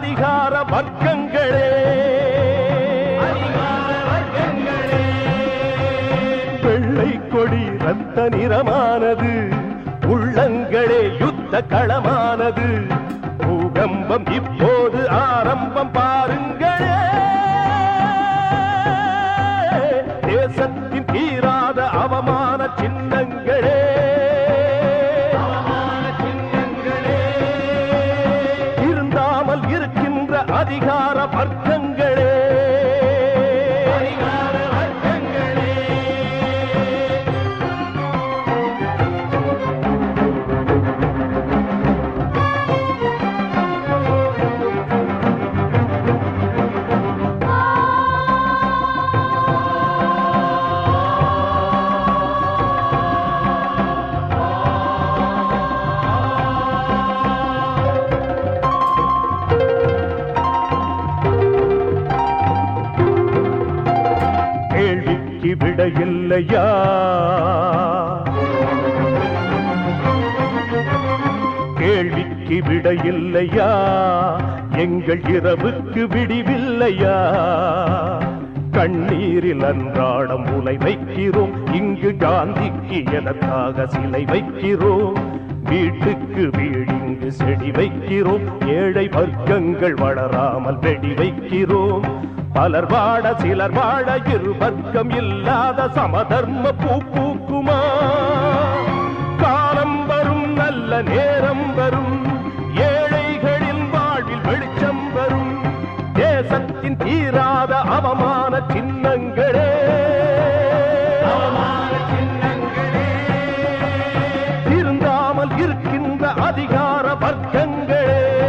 அதிகார வர்க்கங்களே வெள்ளை கொடி ரத்த நிறமானது உள்ளங்களே யுத்த களமானது பூகம்பம் இப்போது ஆரம்பம் பாருங்களே தேசத்தின் தீராத அவமான சின்னங்களே இருந்தாமல் இருக்கின்ற அதிகார வர்க்கங்களே கேள்விக்கு விட இல்லையா கேள்விக்கு விட இல்லையா எங்கள் இரவுக்கு விடிவில்லையா கண்ணீரில் அன்றாடம் உலை வைக்கிறோம் இங்கு காந்திக்கு எதற்காக சிலை வைக்கிறோம் வீட்டுக்கு வீடிங்கு செடி வைக்கிறோம் ஏழை வர்க்கங்கள் வளராமல் வெடி வைக்கிறோம் பலர் வாட சிலர் வாழ இரு வர்க்கம் இல்லாத சமதர்ம பூ பூக்குமா காலம் வரும் நல்ல நேரம் வரும் ஏழைகளின் வாழ்வில் வெளிச்சம் வரும் தேசத்தின் தீராத அவமான சின்னங்களே திருந்தாமல் இருக்கின்ற அதிகார வர்க்கங்களே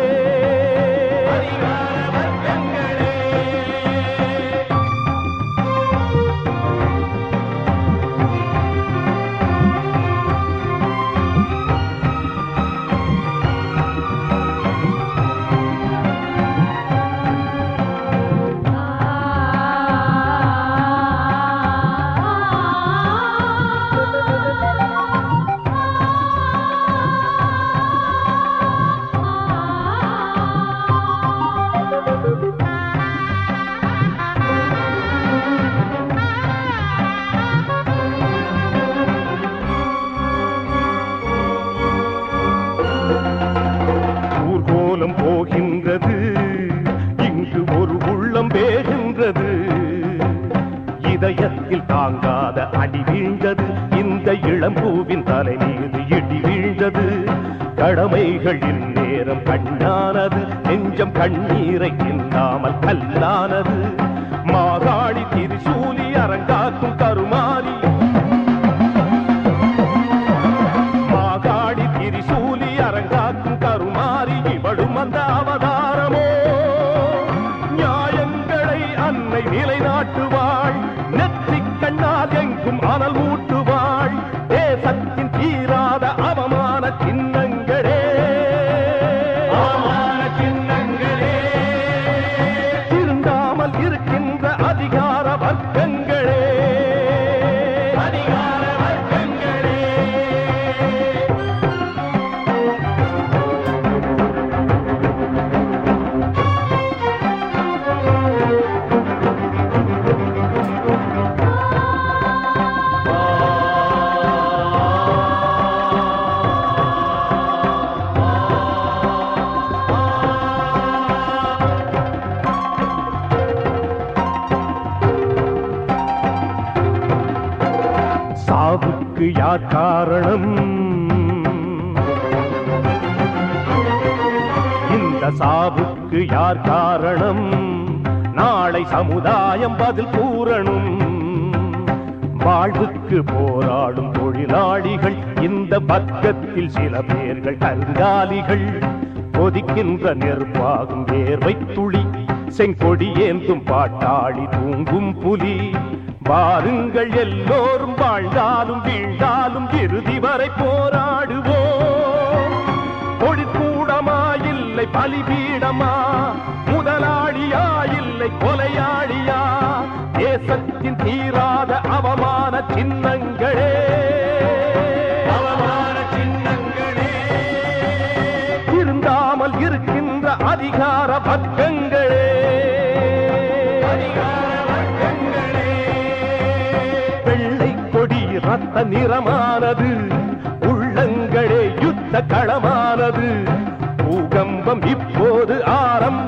ஊர்கோலம் போகின்றது இங்கு ஒரு உள்ளம் வேகின்றது இதயத்தில் தாங்காத அடி வீழ்ந்தது இந்த இளம்பூவின் தலை மீது இடி வீழ்ந்தது கடமைகள் இந்நேரம் கண்ணானது நெஞ்சம் கண்ணீரை இல்லாமல் கல்லானது மாகாளி திருசூலி அரங்காக்கும் கருமாறி மாகாடி திரிசூலி அரங்காக்கும் கருமாறி இவளும் அந்த அவதாரமோ நியாயங்களை அன்னை நிலைநாட்டுவாள் நெற்றிக் கண்ணால் எங்கும் அனல் மூட்டுவாள் தேசத்தின் தீராத அவமான சின்னங்களே திருந்தாமல் இருக்கின்ற அதிகார வர்க்கங்களே அதிகார வர்க்கங்களே சாவுக்கு யார் காரணம் இந்த சாவுக்கு யார் காரணம் நாளை சமுதாயம் பதில் கூறணும் வாழ்வுக்கு போராடும் தொழிலாளிகள் இந்த பக்கத்தில் சில பேர்கள் கருங்காலிகள் கொதிக்கின்ற நெருப்பாகும் வேர்வை துளி செங்கொடி ஏந்தும் பாட்டாளி தூங்கும் புலி வாருங்கள் எல்லோரும் வாழ்ந்தாலும் வீழ்ந்தாலும் இறுதி வரை போராடுவோம் தொழிற்கூடமா இல்லை பலிபீடமா முதலாளியா இல்லை கொலையாளியா தேசத்தின் தீராத அவமான சின்னங்களே அவமான சின்னங்களே திருந்தாமல் இருக்கின்ற அதிகார அதிகார வர்க்கங்களே வெள்ளை கொடி ரத்த நிறமானது உள்ளங்களே யுத்த களமானது பூகம்பம் இப்போது ஆரம்பம்